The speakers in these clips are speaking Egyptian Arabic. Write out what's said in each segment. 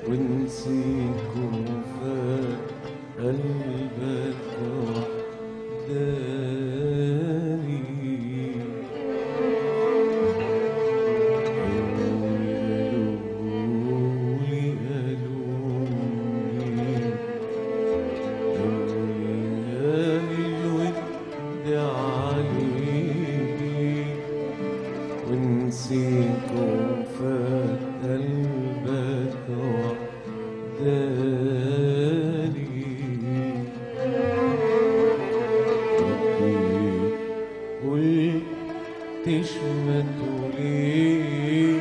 ونسيك وفات قلبك وحداني قالولي قالولي قالولي الود عليك ونسيك وفات قلبك وحداني قلت تشمت ليه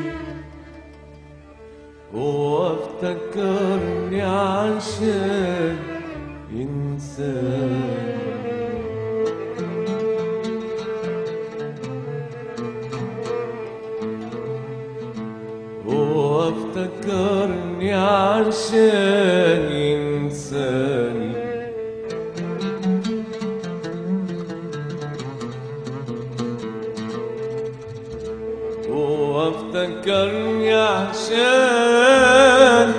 وافتكرني عشان انسان وافتكرني عشان انساني وافتكرني عشان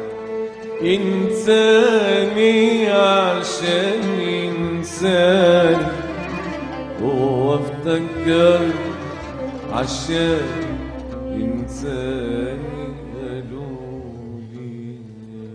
انساني عشان انساني وافتكر عشان انساني قالولي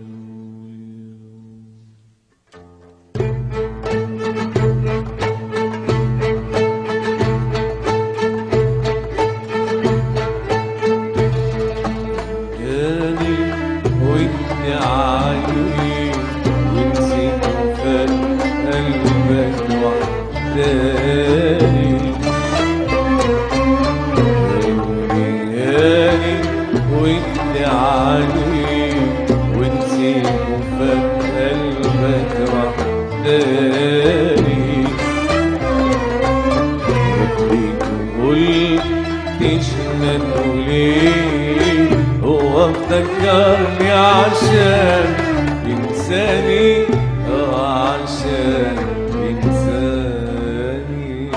جاني ودي عليك ونسيت فات قلبك وحداني جاني ودي عليك ونسيت فات قلبك وحداني ربيك قلت تشمت ليه هو افتكرني عشان انساني اه عشان انساني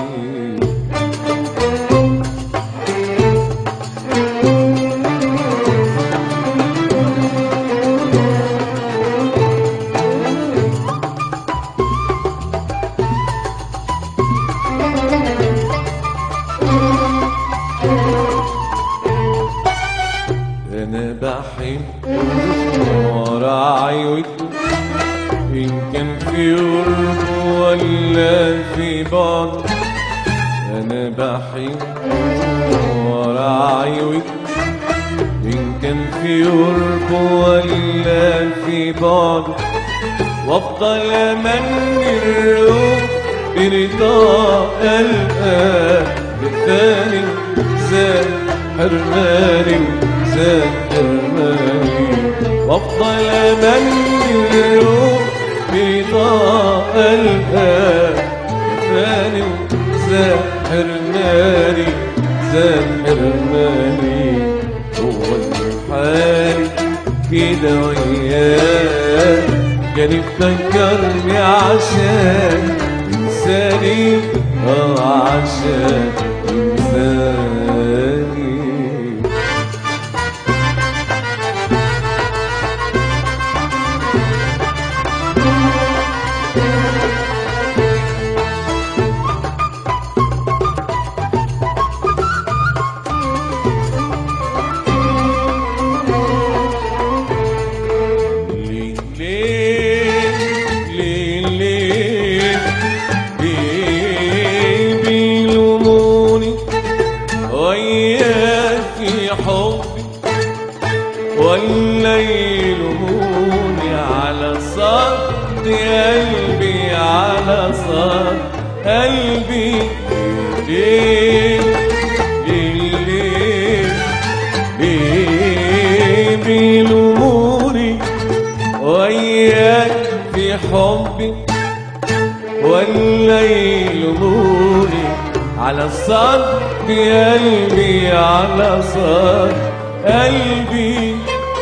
انا بحب وراعي وده ان كان في قرب ولا في بعد انا بحب وراعي وده ان كان في قرب ولا في بعد وافضل امني الروح برضا قلبك بالثاني زاد حرماني زاد حرماني وافضل امني الروح برضا قلبك بالثاني زاد حرماني زاد حرماني هو الحالي كده وياك كان يفكرني عشان انساني اه عشان انساني ليه ليه ليه ليه ليه بيلوموني وياك في حبي ولا يلوموني على صد قلبي على صد قلبي ليه ليه ليه ليه بيلوموني وياك في حبي ولا يلوموني على صد قلبي على صد قلبي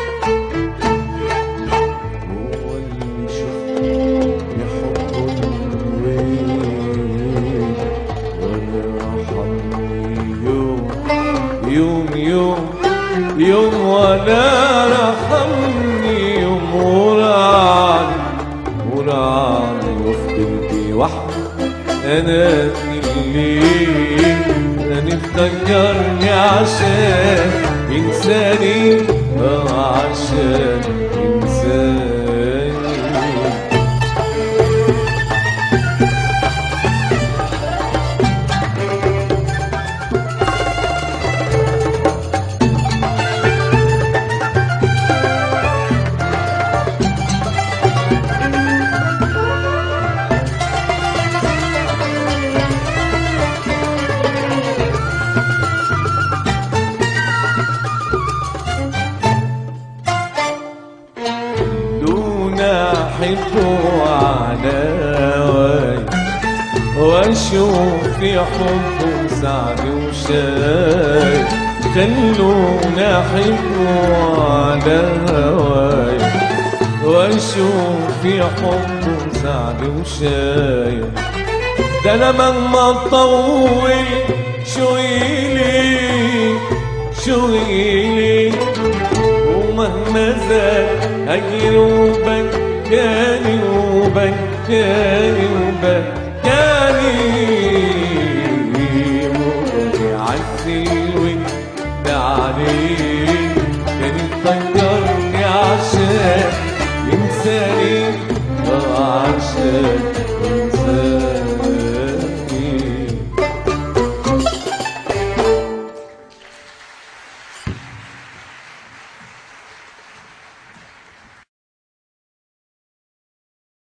هو اللي شفت يحبني وين ولا رحمني يوم يوم يوم يوم ولا رحمني انا الليل انا افتكرني عشان انساني اه عشان انساني دون احبه على هواي واشوف في حبه سعد وشاي خلونا احبه على هواي واشوف في حبه سعد وشاي ده انا مهما اطول شويلي شويلي ومهما زاد أجري وبكاني وبكاني وبكاني عالسيل وانت عليه كان يفكرني عشان ينساني آه عشان